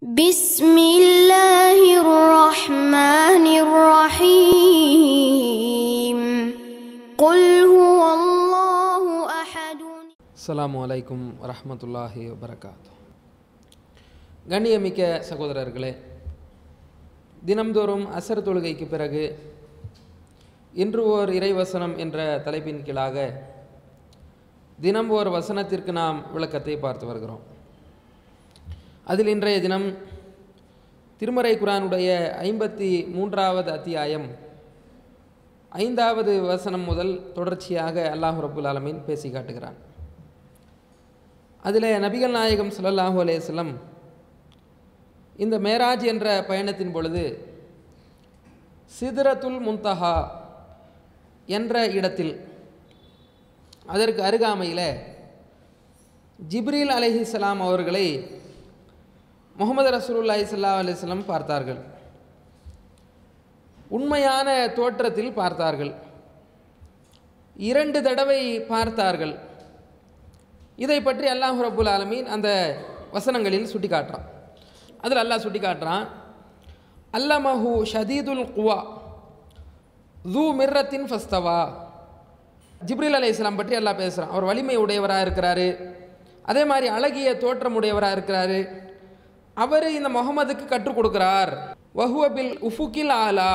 بسم الله الرحمن الرحيم قل هو الله أحد அஸ்ஸலாமு அலைக்கும் வரஹ்மத்துல்லாஹி வபரகாத்து கண்ணியமிக்க சகோதரர்களே தினம்தோறும் அசர் தொழுகைக்கு பிறகு இன்று ஓர் இறைவசனம் என்ற தலைப்பின் கீழாக தினம் ஓர் வசனத்திற்கு நாம் விளக்கத்தை பார்த்து வருகிறோம் அதில் இன்றைய தினம் திருமறை குரானுடைய ஐம்பத்தி மூன்றாவது அத்தியாயம் ஐந்தாவது வசனம் முதல் தொடர்ச்சியாக அல்லாஹ் ரபுல் ஆலமீன் பேசி காட்டுகிறான் அதில் நபிகள் நாயகம் ஸல்லல்லாஹு அலைஹி வஸல்லம் இந்த மேராஜ் என்ற பயணத்தின் பொழுது சிதறத்துல் முன்தஹா என்ற இடத்தில் அதற்கு அருகாமையில் ஜிப்ரீல் அலைஹிஸ்ஸலாம் அவர்களை முகமது ரசூலுல்லாஹி ஸல்லல்லாஹு அலைஹி வஸல்லம் பார்த்தார்கள் உண்மையான தோற்றத்தில் பார்த்தார்கள் இரண்டு தடவை பார்த்தார்கள் இதை பற்றி அல்லாஹ் ரபுல் ஆலமீன் அந்த வசனங்களில் சுட்டி காட்டுறான் அதில் அல்லாஹ் சுட்டி காட்டுறான் அல்லமஹு ஷதீதுல் குவா ஜூ மிர்ரத்தின் ஃபஸ்தவா ஜிப்ரீல் அலை இஸ்லாம் பற்றி அல்லாஹ் பேசுகிறான் அவர் வலிமை உடையவராக இருக்கிறாரு அதே மாதிரி அழகிய தோற்றம் உடையவராக இருக்கிறாரு அவர் இந்த முகமதுக்கு கற்றுக் கொடுக்கிறார் வஹுவபில் உஃபுகில் ஆலா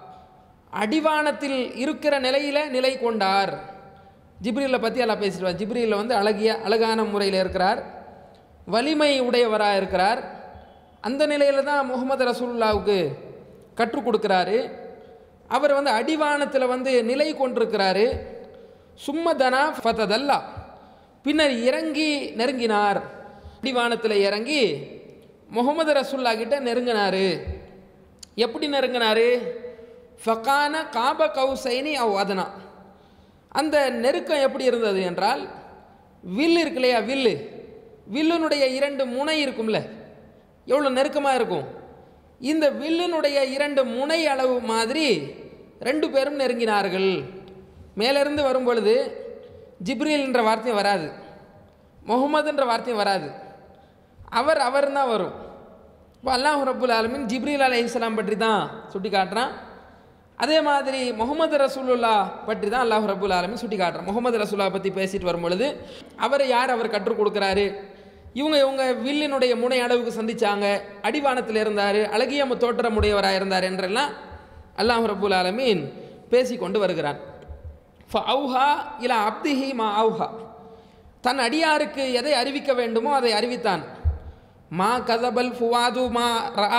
அடிவானத்தில் இருக்கிற நிலையில் நிலை கொண்டார் ஜிப்ரீலை பற்றி எல்லாம் பேசிடுவார் ஜிப்ரீலில் வந்து அழகிய அழகான முறையில் இருக்கிறார் வலிமை உடையவராக இருக்கிறார் அந்த நிலையில் தான் முகமது ரசூல்லாவுக்கு கற்றுக் கொடுக்குறாரு அவர் வந்து அடிவானத்தில் வந்து நிலை கொண்டிருக்கிறாரு சும்மதனா ஃபததல்லா பின்னர் இறங்கி நெருங்கினார் அடிவானத்தில் இறங்கி முகமது ரசூல்லா கிட்ட நெருங்கினார் எப்படி நெருங்கினார் ஃபகான காப கௌசைனி அவ் அதனா அந்த நெருக்கம் எப்படி இருந்தது என்றால் வில் இருக்கு இல்லையா வில்லு வில்லுனுடைய இரண்டு முனை இருக்கும்ல எவ்வளோ நெருக்கமாக இருக்கும் இந்த வில்லினுடைய இரண்டு முனை அளவு மாதிரி ரெண்டு பேரும் நெருங்கினார்கள் மேலிருந்து வரும் பொழுது ஜிப்ரீல் என்ற வார்த்தையும் வராது முகமதுன்ற வார்த்தையும் வராது அவர் அவர் தான் வரும் இப்போ அல்லாஹ் ரபுல் ஆலமின் ஜிப்ரீல் அலை இஸ்லாம் பற்றி தான் சுட்டி காட்டுறான் அதே மாதிரி முகமது ரசூலுல்லா பற்றி தான் அல்லாஹ் ரபுல் ஆலமின் சுட்டி காட்டுறான் முகமது ரசூல்லா பற்றி பேசிட்டு வரும் பொழுது அவரை யார் அவர் கற்றுக் கொடுக்குறாரு இவங்க இவங்க வில்லினுடைய முனை அளவுக்கு சந்திச்சாங்க அடிவானத்தில் இருந்தார் அழகிய தோற்றமுடையவராக இருந்தார் என்றெல்லாம் அல்லாஹ் ரபுல் ஆலமீன் பேசி கொண்டு வருகிறான் அவுஹா இல அப்திஹி மா அவுஹா தன் அடியாருக்கு எதை அறிவிக்க வேண்டுமோ அதை அறிவித்தான் மா கதபல் ஃபுவாது மா ரா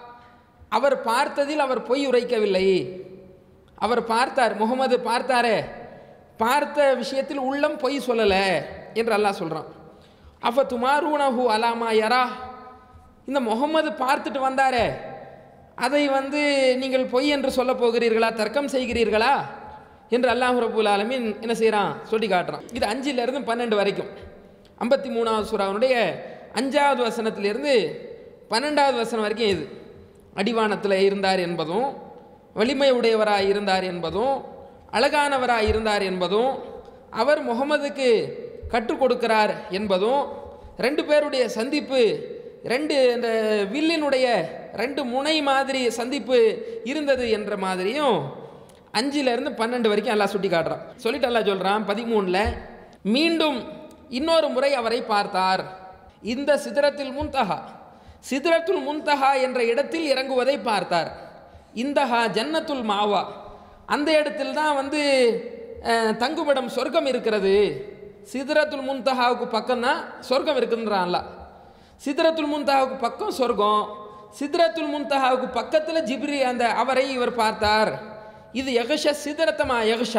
அவர் பார்த்ததில் அவர் பொய் உரைக்கவில்லை அவர் பார்த்தார் முகமது பார்த்தாரே பார்த்த விஷயத்தில் உள்ளம் பொய் சொல்லலை என்று அல்லாஹ் சொல்கிறான் அப்போ துமாரூனஹு அலாமா யரா இந்த முகமது பார்த்துட்டு வந்தாரே அதை வந்து நீங்கள் பொய் என்று சொல்ல போகிறீர்களா தர்க்கம் செய்கிறீர்களா என்று அல்லாஹ் ரபுல் ஆலமின் என்ன செய்கிறான் சொல்லி காட்டுறான் இது அஞ்சிலிருந்து பன்னெண்டு வரைக்கும் ஐம்பத்தி மூணாவது சுறாவனுடைய அஞ்சாவது வசனத்திலிருந்து பன்னெண்டாவது வசனம் வரைக்கும் இது அடிவானத்தில் இருந்தார் என்பதும் வலிமை உடையவராக இருந்தார் என்பதும் அழகானவராக இருந்தார் என்பதும் அவர் முகமதுக்கு கற்றுக் கொடுக்கிறார் என்பதும் ரெண்டு பேருடைய சந்திப்பு ரெண்டு இந்த வில்லினுடைய ரெண்டு முனை மாதிரி சந்திப்பு இருந்தது என்ற மாதிரியும் அஞ்சிலிருந்து பன்னெண்டு வரைக்கும் எல்லாம் சுட்டி காட்டுறான் சொல்லிட்டு எல்லாம் சொல்கிறான் பதிமூணில் மீண்டும் இன்னொரு முறை அவரை பார்த்தார் இந்த சிதறத்தில் முன்தகா சிதறத்துல் முன்தஹா என்ற இடத்தில் இறங்குவதை பார்த்தார் இந்தஹா ஜன்னத்துல் மாவா அந்த இடத்தில் தான் வந்து தங்குமிடம் சொர்க்கம் இருக்கிறது சிதறத்துல் முன்தஹாவுக்கு பக்கம் தான் சொர்க்கம் இருக்குன்றான்ல சிதறத்துல் முன்தஹாவுக்கு பக்கம் சொர்க்கம் சிதறத்துல் முன்தஹாவுக்கு பக்கத்தில் ஜிப்ரி அந்த அவரை இவர் பார்த்தார் இது யகஷ சிதறத்தமா யகஷா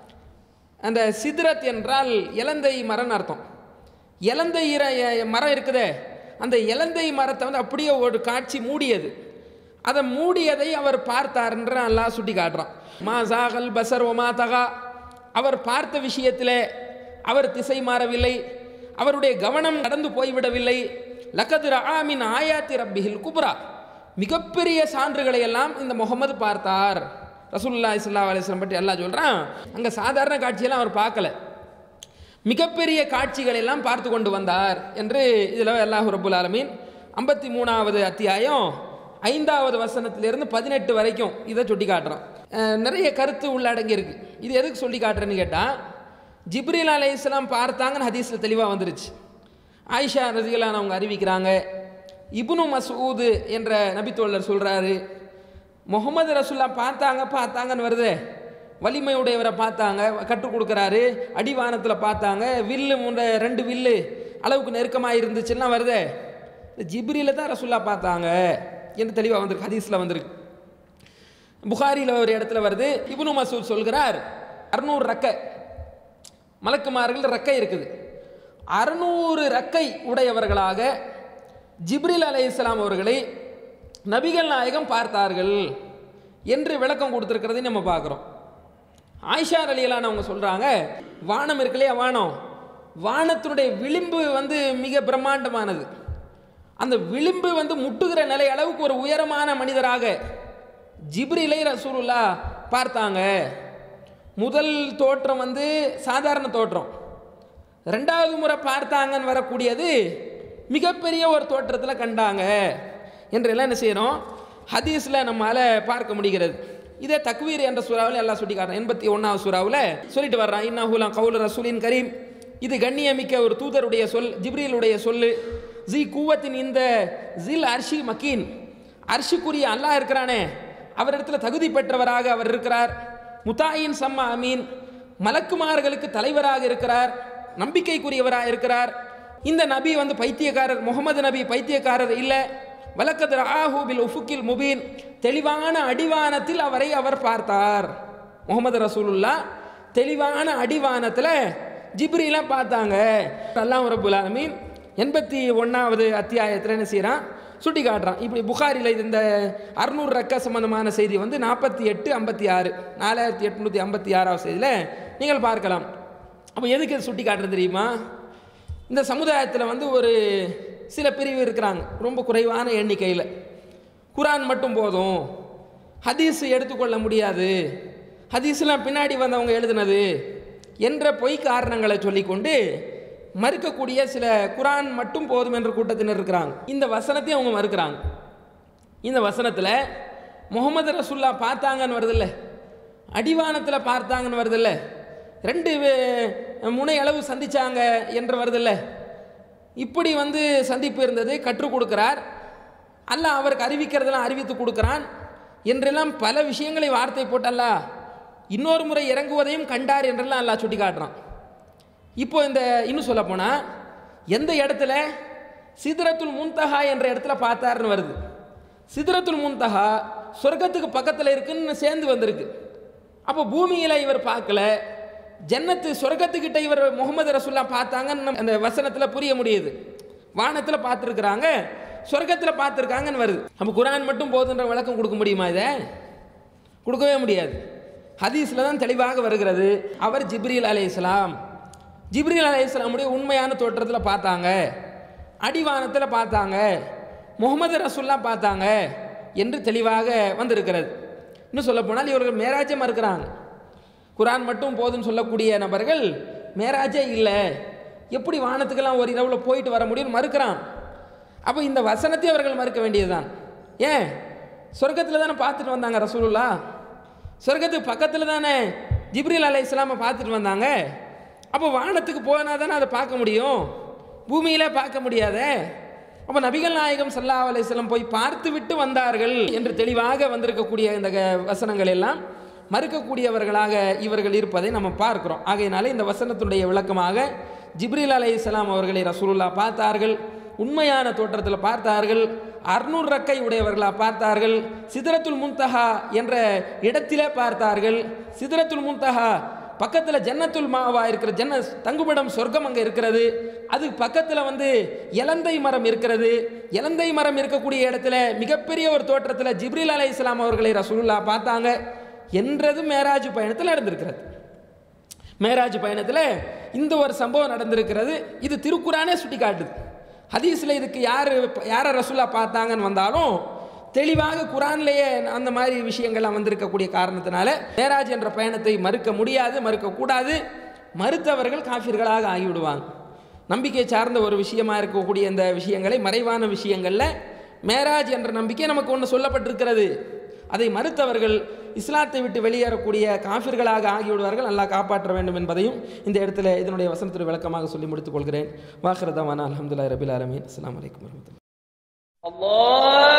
அந்த சிதறத் என்றால் இலந்தை மரம்னு அர்த்தம் இலந்தை இர மரம் இருக்குதே அந்த இலந்தை மரத்தை வந்து அப்படியே ஒரு காட்சி மூடியது அதை மூடியதை அவர் பார்த்தார்ன்ற எல்லாம் சுட்டி காட்டுறான் மா சாகல் பசர் ஒமா தகா அவர் பார்த்த விஷயத்தில் அவர் திசை மாறவில்லை அவருடைய கவனம் நடந்து போய்விடவில்லை லக்கது ஆமின் ஆயாத்தி ரப்பிஹில் குப்ரா மிகப்பெரிய சான்றுகளை எல்லாம் இந்த முகமது பார்த்தார் ரசூல்லா இஸ்லா அலிஸ்லாம் பற்றி எல்லாம் சொல்கிறான் அங்கே சாதாரண காட்சியெல்லாம் அவர் பார்க்கல மிகப்பெரிய காட்சிகள் எல்லாம் பார்த்து கொண்டு வந்தார் என்று இதில் அல்லாஹ் ரபுல் ஆலமீன் ஐம்பத்தி மூணாவது அத்தியாயம் ஐந்தாவது வசனத்திலிருந்து பதினெட்டு வரைக்கும் இதை சுட்டி காட்டுறோம் அஹ் நிறைய கருத்து உள்ளடங்கி இருக்கு இது எதுக்கு சொல்லி காட்டுறேன்னு கேட்டால் ஜிப்ரீல் அலை இஸ்லாம் பார்த்தாங்கன்னு ஹதீஸில் தெளிவாக வந்துருச்சு ஆயிஷா ரசிகலான் அவங்க அறிவிக்கிறாங்க இப்னு மசூது என்ற நபித்தோழர் சொல்கிறாரு முகமது ரசுல்லா பார்த்தாங்க பார்த்தாங்கன்னு வருதே வலிமையுடையவரை பார்த்தாங்க கற்றுக் கொடுக்குறாரு அடிவானத்தில் பார்த்தாங்க வில்லு முன்ன ரெண்டு வில்லு அளவுக்கு நெருக்கமாக இருந்துச்சுன்னா வருதே இந்த ஜிப்ரியில் தான் ரசுல்லா பார்த்தாங்க என்று தெளிவாக வந்திருக்கு ஹதீஸில் வந்திருக்கு புகாரியில் ஒரு இடத்துல வருது இப்னு மசூத் சொல்கிறார் அறுநூறு ரக்கை மலக்குமார்கள் ரக்கை இருக்குது அறுநூறு ரக்கை உடையவர்களாக ஜிப்ரில் அலைஹிஸ்ஸலாம் அவர்களை நபிகள் நாயகம் பார்த்தார்கள் என்று விளக்கம் கொடுத்துருக்கிறதை நம்ம பார்க்குறோம் ஆயிஷா அலியலான் அவங்க சொல்கிறாங்க வானம் இருக்கு இல்லையா வானம் வானத்தினுடைய விளிம்பு வந்து மிக பிரம்மாண்டமானது அந்த விளிம்பு வந்து முட்டுகிற நிலை அளவுக்கு ஒரு உயரமான மனிதராக ஜிப்ரிலை ரசூலுல்லா பார்த்தாங்க முதல் தோற்றம் வந்து சாதாரண தோற்றம் ரெண்டாவது முறை பார்த்தாங்கன்னு வரக்கூடியது மிகப்பெரிய ஒரு தோற்றத்தில் கண்டாங்க என்றெல்லாம் என்ன செய்யணும் ஹதீஸில் நம்மால் பார்க்க முடிகிறது இதே தக்வீர் என்ற சூறாவில் எல்லாம் சுட்டி காட்டுறேன் எண்பத்தி ஒன்றாவது சூறாவில் சொல்லிட்டு வர்றான் இன்னாஹுலாம் கவுல் ரசூலின் கரீம் இது கண்ணியமிக்க ஒரு தூதருடைய சொல் ஜிப்ரீலுடைய சொல்லு ஜி கூவத்தின் இந்த ஜில் அர்ஷி மக்கீன் அர்ஷிக்குரிய அல்லாஹ் இருக்கிறானே அவரிடத்துல தகுதி பெற்றவராக அவர் இருக்கிறார் முத்தாயின் சம்மா அமீன் மலக்குமார்களுக்கு தலைவராக இருக்கிறார் நம்பிக்கைக்குரியவராக இருக்கிறார் இந்த நபி வந்து பைத்தியக்காரர் முகமது நபி பைத்தியக்காரர் இல்லை வலக்கத் ஆஹூபில் உஃபுக்கில் முபீன் தெளிவான அடிவானத்தில் அவரை அவர் பார்த்தார் முகமது ரசூலுல்லா தெளிவான அடிவானத்தில் ஜிப்ரீலாம் பார்த்தாங்க அல்லாஹ் ரபுல் ஆலமீன் எண்பத்தி ஒன்றாவது அத்தியாயத்தில் என்ன செய்கிறான் சுட்டி காட்டுறான் இப்படி புகாரில் இது இந்த அறுநூறு ரக்க சம்பந்தமான செய்தி வந்து நாற்பத்தி எட்டு ஐம்பத்தி ஆறு நாலாயிரத்தி எட்நூற்றி ஐம்பத்தி ஆறாவது செய்தியில் நீங்கள் பார்க்கலாம் அப்போ எதுக்கு இது சுட்டி காட்டுறது தெரியுமா இந்த சமுதாயத்தில் வந்து ஒரு சில பிரிவு இருக்கிறாங்க ரொம்ப குறைவான எண்ணிக்கையில் குரான் மட்டும் போதும் ஹதீஸ் எடுத்துக்கொள்ள முடியாது ஹதீஸ்லாம் பின்னாடி வந்தவங்க எழுதுனது என்ற பொய் காரணங்களை சொல்லிக்கொண்டு மறுக்கக்கூடிய சில குரான் மட்டும் போதும் என்ற கூட்டத்தினர் இருக்கிறாங்க இந்த வசனத்தையும் அவங்க மறுக்கிறாங்க இந்த வசனத்தில் முகமது ரசுல்லா பார்த்தாங்கன்னு வருதில்ல அடிவானத்தில் பார்த்தாங்கன்னு வருதில்ல ரெண்டு வே- முனை அளவு சந்திச்சாங்க என்று வருதில்ல இப்படி வந்து சந்திப்பு இருந்தது கற்றுக் கொடுக்கிறார் அல்லாஹ் அவருக்கு அறிவிக்கிறதெல்லாம் அறிவித்து கொடுக்கிறான் என்றெல்லாம் பல விஷயங்களை வார்த்தை போட்டல்ல இன்னொரு முறை இறங்குவதையும் கண்டார் என்றெல்லாம் அல்லாஹ் சுட்டி காட்டுறான் இப்போ இந்த இன்னும் சொல்ல போனால் எந்த இடத்துல சிதறத்துல் முன்தஹா என்ற இடத்துல பார்த்தாருன்னு வருது சிதறத்துல் முன்தஹா சொர்க்கத்துக்கு பக்கத்தில் இருக்குன்னு சேர்ந்து வந்திருக்கு அப்போ பூமியில் இவர் பார்க்கல ஜன்னத்து சொர்க்கத்துக்கிட்ட இவர் முகமது ரசுல்லா பார்த்தாங்கன்னு நம்ம அந்த வசனத்தில் புரிய முடியுது வானத்தில் பார்த்துருக்குறாங்க சொர்க்கத்தில் பார்த்துருக்காங்கன்னு வருது அப்போ குரான் மட்டும் போதுன்ற விளக்கம் கொடுக்க முடியுமா இதை கொடுக்கவே முடியாது ஹதீஸில் தான் தெளிவாக வருகிறது அவர் ஜிப்ரீல் அலைஹிஸ்ஸலாம் ஜிப்ரீல் அலைஹிஸ்ஸலாமுடைய உண்மையான தோற்றத்தில் பார்த்தாங்க அடிவானத்தில் பார்த்தாங்க முகமது ரசூல்லா பார்த்தாங்க என்று தெளிவாக வந்திருக்கிறது இன்னும் சொல்லப்போனால் இவர்கள் மேராஜே மறுக்கிறாங்க குரான் மட்டும் போதும்னு சொல்லக்கூடிய நபர்கள் மேராஜே இல்லை எப்படி வானத்துக்கெல்லாம் ஒரு இரவில் போயிட்டு வர முடியும்னு மறுக்கிறான் அப்போ இந்த வசனத்தை அவர்கள் மறுக்க வேண்டியதுதான் ஏன் சொர்க்கத்தில் தானே பார்த்துட்டு வந்தாங்க ரசூலுல்லா சொர்க்கத்துக்கு பக்கத்தில் தானே ஜிப்ரீல் அலை இஸ்லாமை பார்த்துட்டு வந்தாங்க அப்போ வானத்துக்கு போனால் தானே அதை பார்க்க முடியும் பூமியில் பார்க்க முடியாதே அப்போ நபிகள் நாயகம் சல்லா அலையம் போய் பார்த்து விட்டு வந்தார்கள் என்று தெளிவாக வந்திருக்கக்கூடிய இந்த க- வசனங்கள் எல்லாம் மறுக்கக்கூடியவர்களாக இவர்கள் இருப்பதை நம்ம பார்க்கிறோம் ஆகையினால இந்த வசனத்துடைய விளக்கமாக ஜிப்ரீல் அலை அவர்களை ரசூலுல்லா பார்த்தார்கள் உண்மையான தோற்றத்தில் பார்த்தார்கள் அறுநூறு ரக்கை உடையவர்களா பார்த்தார்கள் சிதறத்துல் முன்தஹா என்ற இடத்திலே பார்த்தார்கள் சிதறத்துல் முன்தஹா பக்கத்தில் ஜன்னத்துல் மாவா இருக்கிற ஜன்ன தங்குமிடம் சொர்க்கம் அங்கே இருக்கிறது அது பக்கத்தில் வந்து இலந்தை மரம் இருக்கிறது இலந்தை மரம் இருக்கக்கூடிய இடத்துல மிகப்பெரிய ஒரு தோற்றத்தில் ஜிப்ரீல் அலை இஸ்லாம் அவர்களை ரசூலுல்லா பார்த்தாங்க என்றது மேராஜ் பயணத்தில் நடந்திருக்கிறது மேராஜ் பயணத்தில் இந்த ஒரு சம்பவம் நடந்திருக்கிறது இது திருக்குறானே சுட்டி காட்டுது ஹதீஸில் இதுக்கு யார் யாரை ரசூலா பார்த்தாங்கன்னு வந்தாலும் தெளிவாக குரான்லேயே அந்த மாதிரி விஷயங்கள்லாம் வந்திருக்கக்கூடிய காரணத்தினால மேராஜ் என்ற பயணத்தை மறுக்க முடியாது மறுக்கக்கூடாது மறுத்தவர்கள் காஃபிர்களாக ஆகிவிடுவாங்க நம்பிக்கை சார்ந்த ஒரு விஷயமா இருக்கக்கூடிய இந்த விஷயங்களை மறைவான விஷயங்களில் மேராஜ் என்ற நம்பிக்கை நமக்கு ஒன்று சொல்லப்பட்டிருக்கிறது அதை மறுத்தவர்கள் இஸ்லாத்தை விட்டு வெளியேறக்கூடிய காஃபிர்களாக ஆகிவிடுவார்கள் அல்லாஹ் காப்பாற்ற வேண்டும் என்பதையும் இந்த இடத்துல இதனுடைய வசனத்துடைய விளக்கமாக சொல்லி முடித்துக் கொள்கிறேன் வாஹ்ரதவானா அலமதுல்லா ரபில் ஆலமீன் அஸ்லாம் வலைக்கம் வரமத்துல الله